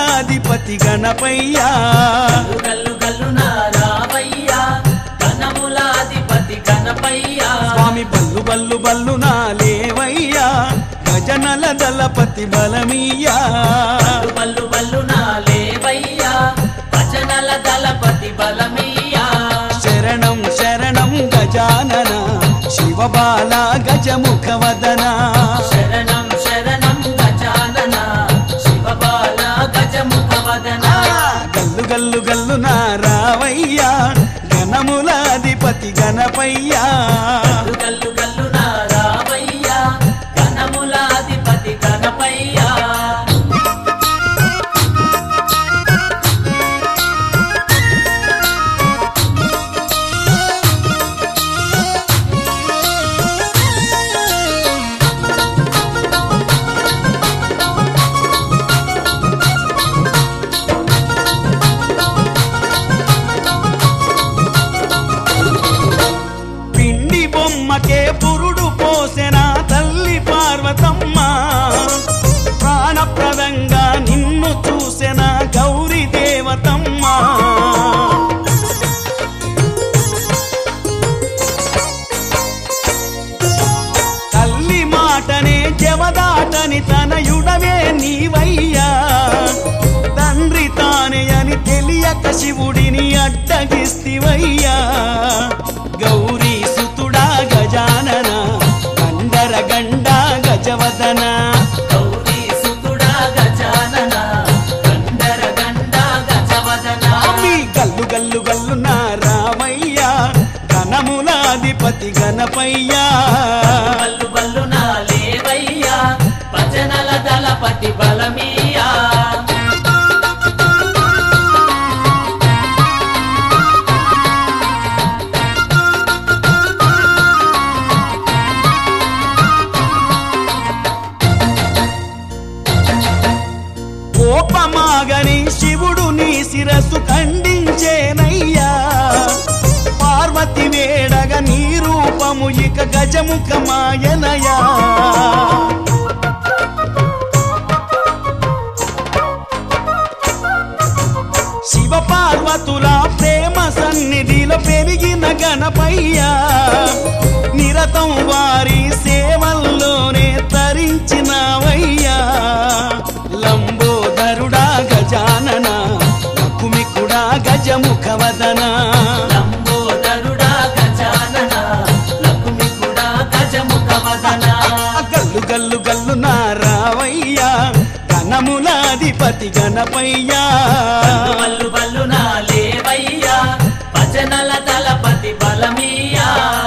గణములాధిపతి గణపయ్యా గల్లు గల్లు నారావయ్యా గణములాధిపతి గణపయ్యా స్వామి బల్లు బల్లు బల్లు నాలేవయ్యా గజనల దళపతి బలమీయా బల్లు బల్లు నాలేవయ్యా భజనల దళపతి బలమయ్యా శరణం శరణం గజానన శివబాల గజముఖవదన శరణం శరణం గజానన శివబాల గజముఖవదన గల్లు గల్లు గల్లు నారావయ్యా గణములాధిపతి గణపయ్యా గల్లు గల్లు నారావయ్యా గణములాధిపతి గణపయ్యా పిండి బొమ్మకే పురుడు పోసెన తల్లి పార్వతమ్మ ప్రాణప్రదంగా నిన్ను చూసెన గౌరీ దేవతమ్మ తల్లి మాటనే జవదాటని తనయుడవే నీవయ్యా తండ్రి తానే అని తెలియక శివుడిని అడ్డగిస్తివయ్యా గౌరీ సుతుడా గజానన గండర గండ గజవదన గౌరీ సుతుడా గజానన గండర గండ గజవదన స్వామి గల్లు గల్లు గల్లు నా రామయ్యా ఘనములాధిపతి గణపయ్యా బల్లు బల్లు నాలేవయ్యా భజనల దళపతి బలమీయా కోపమాగని శివుడు నీ శిరస్సు ఖండించేనయ్యా పార్వతి వేడగ నీ రూపము ఇక గజముఖమాయనయా శివ పార్వతుల ప్రేమ సన్నిధిలో పెరిగిన గణపయ్యా నిరతం వారి సేవల్లోనే తరించినవయ్యా లంబోదరుడా గజానన కుమికుడా గజముఖవదన లంబోదరుడా గజానన లకుమికుడా గజముఖవదన గల్లు గల్లు గల్లు నారావయ్యా గణములాధిపతి గణపయ్యా బల్లు బల్లు నాలేవయ్యా భజనల దళపతి బలమీయా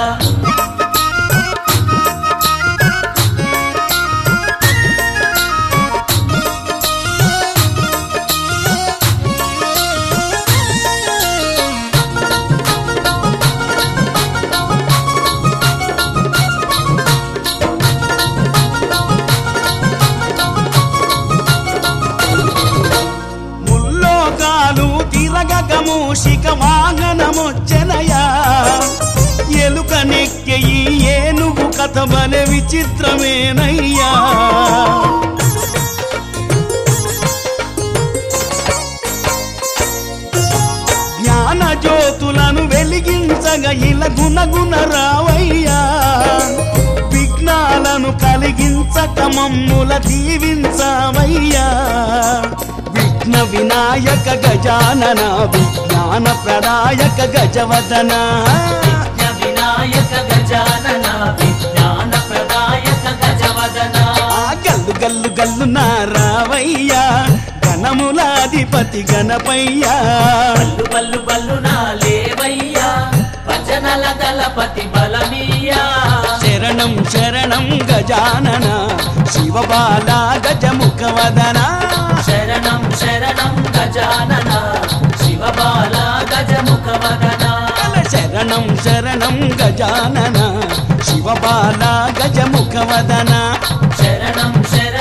ముల్లోకాలు తిరగక మూషిక వాహనమొచ్చెనయా ఎలుక నెక్కె ఈ ఏనుగు కథ బలె విచిత్రమేనయ్యా జ్ఞాన జ్యోతులను వెలిగించగా ఇలా గుణగుణ రావయ్యా విఘ్నాలను కలిగించక మమ్ముల దీవించవయ్యా విఘ్న వినాయక గజానన విజ్ఞాన ప్రదాయక గజవదన విఘ్న వినాయక గజానన విజ్ఞాన ప్రదాయక గజవదన ఆ గల్లు గల్లు గల్లు నారావయ్యా గణములాధిపతి గణపయ్యా బల్లు బల్లు బల్లు నాలేవయ్యా భజనల దళపతి బలమీయా శరణం శరణం గజానన శివబాల గజముఖవదన శరణం శరణం గజానన శివబాల గజముఖవదన శరణం శరణం గజానన శివబాల గజముఖవదన శరణం శరణం